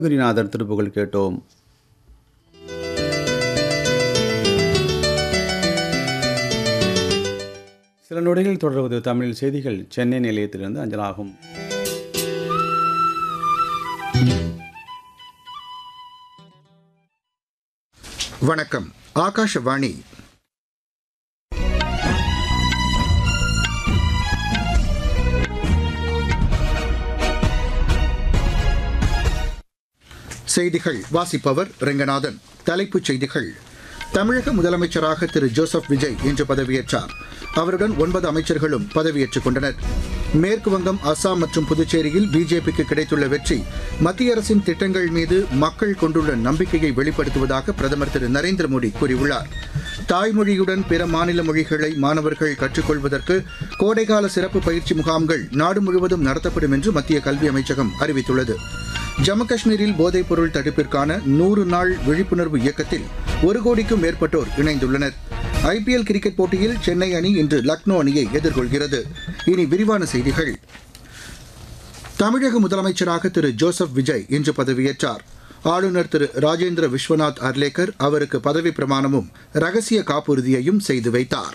குருநாதர் திருப்புகழ் கேட்டோம் சில நொடிகள் தொடர்வது தமிழ் செய்திகள் சென்னை நிலையத்திலிருந்து அஞ்சலாகும் வணக்கம் ஆகாஷவாணி செய்திகள் வாசிப்பவர் ரெங்கநாதன் தலைப்புச் செய்திகள் தமிழக முதலமைச்சராக திரு ஜோசப் விஜய் இன்று பதவியேற்றார் அவருடன் ஒன்பது அமைச்சர்களும் பதவியேற்றுக் கொண்டனர் மேற்கு வங்கம் அசாம் மற்றும் புதுச்சேரியில் பிஜேபிக்கு கிடைத்துள்ள வெற்றி மத்திய அரசின் திட்டங்கள் மீது மக்கள் கொண்டுள்ள நம்பிக்கையை வெளிப்படுத்துவதாக பிரதமர் திரு நரேந்திர மோடி கூறியுள்ளார் தாய்மொழியுடன் பிற மாநில மொழிகளை மாணவர்கள் கற்றுக்கொள்வதற்கு கோடைகால சிறப்பு பயிற்சி முகாம்கள் நாடு முழுவதும் நடத்தப்படும் என்று மத்திய கல்வி அமைச்சகம் அறிவித்துள்ளது ஜம்மு காஷ்மீரில் போதைப் பொருள் தடுப்பிற்கான நூறு நாள் விழிப்புணர்வு இயக்கத்தில் ஒரு கோடிக்கும் மேற்பட்டோர் இணைந்துள்ளனர் ஐபிஎல் கிரிக்கெட் போட்டியில் சென்னை அணி இன்று லக்னோ அணியை எதிர்கொள்கிறது இனி விரிவான செய்திகள் தமிழக முதலமைச்சராக திரு ஜோசப் விஜய் இன்று பதவியேற்றார் ஆளுநர் திரு ராஜேந்திர விஸ்வநாத் அர்லேக்கர் அவருக்கு பதவி பிரமாணமும் ரகசிய காப்புறுதியையும் செய்து வைத்தார்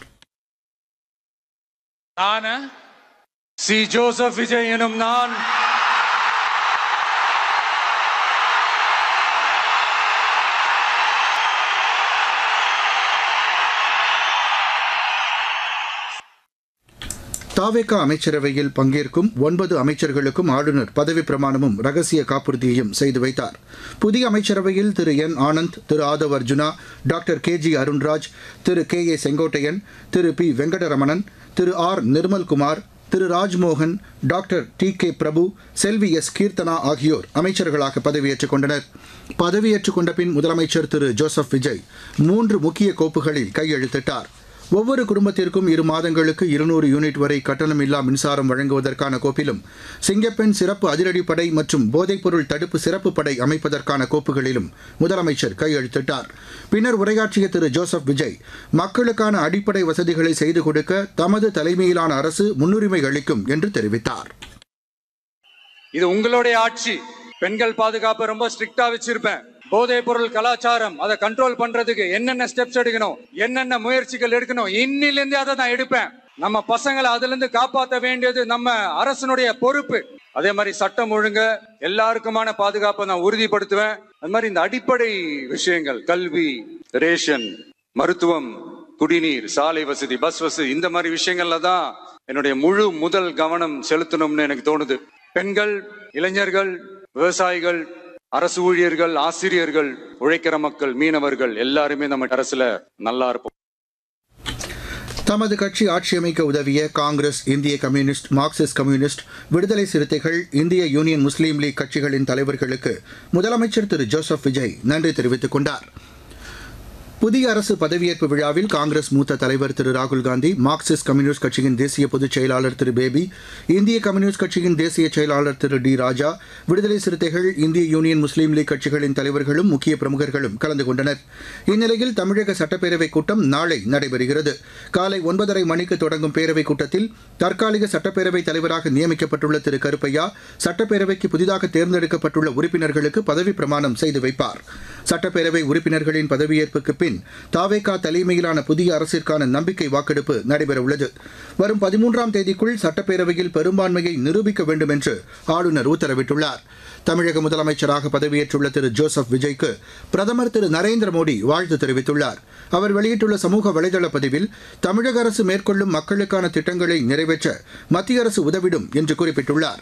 நான் சி ஜோசப் விஜய் எனும் நான் தாவேகா அமைச்சரவையில் பங்கேற்கும் ஒன்பது அமைச்சர்களுக்கும் ஆளுநர் பதவி பிரமாணமும் ரகசிய காப்புறுதியையும் செய்து வைத்தார் புதிய அமைச்சரவையில் Thiru N Anand Thiru Aadhav Arjuna doctor K G Arunraj Thiru K A Sengottaiyan Thiru P Venkataramanan Thiru R Nirmalkumar Thiru Rajmohan doctor T K Prabhu Selvi S Keerthana ஆகியோர் அமைச்சர்களாக பதவியேற்றுக் கொண்டனர் பதவியேற்றுக் கொண்ட பின் முதலமைச்சர் திரு ஜோசப் விஜய் மூன்று முக்கிய கோப்புகளில் கையெழுத்திட்டார் ஒவ்வொரு குடும்பத்திற்கும் இரு மாதங்களுக்கு இருநூறு யூனிட் வரை கட்டணமில்லா மின்சாரம் வழங்குவதற்கான கோப்பிலும் சிங்கப்பெண் சிறப்பு அதிரடிப்படை மற்றும் போதைப்பொருள் தடுப்பு சிறப்பு படை அமைப்பதற்கான கோப்புகளிலும் முதலமைச்சர் கையெழுத்திட்டார் பின்னர் உரையாற்றிய திரு ஜோசப் விஜய் மக்களுக்கான அடிப்படை வசதிகளை செய்து கொடுக்க தமது தலைமையிலான அரசு முன்னுரிமை அளிக்கும் என்று தெரிவித்தார் இது உங்களுடைய ஆட்சி பெண்கள் பாதுகாப்பை ரொம்ப ஸ்ட்ரிக்டா வச்சிருப்பேன் போதைப் பொருள் கலாச்சாரம் அதை கண்ட்ரோல் பண்றதுக்கு என்னென்ன ஸ்டெப்ஸ் எடுக்கணும் என்னென்ன முயற்சிகள் எடுக்கணும் இன்னிலிருந்து அதை நான் எடுப்பேன் நம்ம பசங்களை அதுல இருந்து காப்பாற்ற வேண்டியது நம்ம அரசனுடைய பொறுப்பு அதே மாதிரி சட்டம் ஒழுங்க எல்லாருக்குமான பாதுகாப்பை நான் உறுதிப்படுத்துவேன் அது மாதிரி இந்த அடிப்படை விஷயங்கள் கல்வி ரேஷன் மருத்துவம் குடிநீர் சாலை வசதி பஸ் வசதி இந்த மாதிரி விஷயங்கள்ல தான் என்னுடைய முழு முதல் கவனம் செலுத்தணும்னு எனக்கு தோணுது பெண்கள் இளைஞர்கள் விவசாயிகள் அரசு ஊழியர்கள் ஆசிரியர்கள் உழைக்கிற மக்கள் மீனவர்கள் எல்லாருமே நம்ம அரசுல நல்லா இருப்போம் தமது கட்சி ஆட்சியமைக்க உதவிய காங்கிரஸ் இந்திய கம்யூனிஸ்ட் மார்க்சிஸ்ட் கம்யூனிஸ்ட் விடுதலை சிறுத்தைகள் இந்திய யூனியன் முஸ்லீம் லீக் கட்சிகளின் தலைவர்களுக்கு முதலமைச்சர் திரு ஜோசப் விஜய் நன்றி தெரிவித்துக் கொண்டார் புதிய அரசு பதவியேற்பு விழாவில் காங்கிரஸ் மூத்த தலைவர் திரு ராகுல் காந்தி மார்க்சிஸ்ட் கம்யூனிஸ்ட் கட்சியின் தேசிய பொதுச் செயலாளர் திரு பேபி இந்திய கம்யூனிஸ்ட் கட்சியின் தேசிய செயலாளர் திரு டி ராஜா விடுதலை சிறுத்தைகள் இந்திய யூனியன் முஸ்லீம் லீக் கட்சிகளின் தலைவர்களும் முக்கிய பிரமுகர்களும் கலந்து கொண்டனர் இந்நிலையில் தமிழக சட்டப்பேரவைக் கூட்டம் நாளை நடைபெறுகிறது காலை ஒன்பதரை மணிக்கு தொடங்கும் பேரவைக் கூட்டத்தில் தற்காலிக சட்டப்பேரவைத் தலைவராக நியமிக்கப்பட்டுள்ள திரு கருப்பையா சட்டப்பேரவைக்கு புதிதாக தேர்ந்தெடுக்கப்பட்டுள்ள உறுப்பினர்களுக்கு பதவி பிரமாணம் செய்து வைப்பார் சட்டப்பேரவை உறுப்பினர்களின் பதவியேற்புக்கு பின் தாவேகா தலைமையிலான புதிய அரசிற்கான நம்பிக்கை வாக்கெடுப்பு நடைபெறவுள்ளது வரும் பதிமூன்றாம் தேதிக்குள் சட்டப்பேரவையில் பெரும்பான்மையை நிரூபிக்க வேண்டும் என்று ஆளுநர் உத்தரவிட்டுள்ளார் தமிழக முதலமைச்சராக பதவியேற்றுள்ள திரு ஜோசப் விஜய்க்கு பிரதமர் திரு நரேந்திர மோடி வாழ்த்து தெரிவித்துள்ளார் அவர் வெளியிட்டுள்ள சமூக வலைதள பதிவில் தமிழக அரசு மேற்கொள்ளும் மக்களுக்கான திட்டங்களை நிறைவேற்ற மத்திய அரசு உதவிடும் என்று குறிப்பிட்டுள்ளார்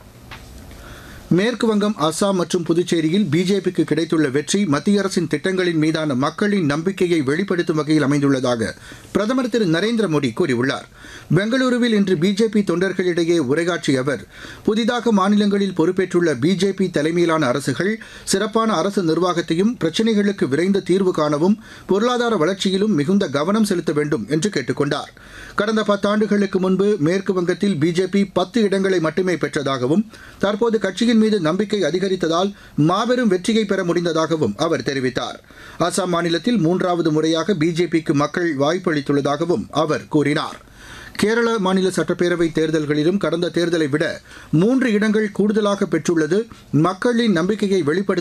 மேற்கு வங்கம் அசாம் மற்றும் புதுச்சேரியில் பிஜேபிக்கு கிடைத்துள்ள வெற்றி மத்திய அரசின் திட்டங்களின் மீதான மக்களின் நம்பிக்கையை வெளிப்படுத்தும் வகையில் அமைந்துள்ளதாக பிரதமர் திரு நரேந்திர மோடி கூறியுள்ளார் பெங்களூருவில் இன்று பிஜேபி தொண்டர்களிடையே உரையாற்றிய அவர் புதிதாக மாநிலங்களில் பொறுப்பேற்றுள்ள பிஜேபி தலைமையிலான அரசுகள் சிறப்பான அரசு நிர்வாகத்தையும் பிரச்சினைகளுக்கு விரைந்து தீர்வு காணவும் பொருளாதார வளர்ச்சியிலும் மிகுந்த கவனம் செலுத்த வேண்டும் என்று கேட்டுக்கொண்டார் கடந்த பத்தாண்டுகளுக்கு முன்பு மேற்கு வங்கத்தில் பிஜேபி பத்து இடங்களை மட்டுமே பெற்றதாகவும் தற்போது கட்சியின் மீது நம்பிக்கை அதிகரித்ததால் மாபெரும் வெற்றியை பெற முடிந்ததாகவும் அவர் தெரிவித்தார் அசாம் மாநிலத்தில் மூன்றாவது முறையாக பிஜேபிக்கு மக்கள் வாய்ப்பளித்துள்ளதாகவும் அவர் கூறினார் கேரள மாநில சட்டப்பேரவை தேர்தல்களிலும் கடந்த தேர்தலை விட மூன்று இடங்கள் கூடுதலாக பெற்றுள்ளது மக்களின் நம்பிக்கையை வெளிப்படுத்த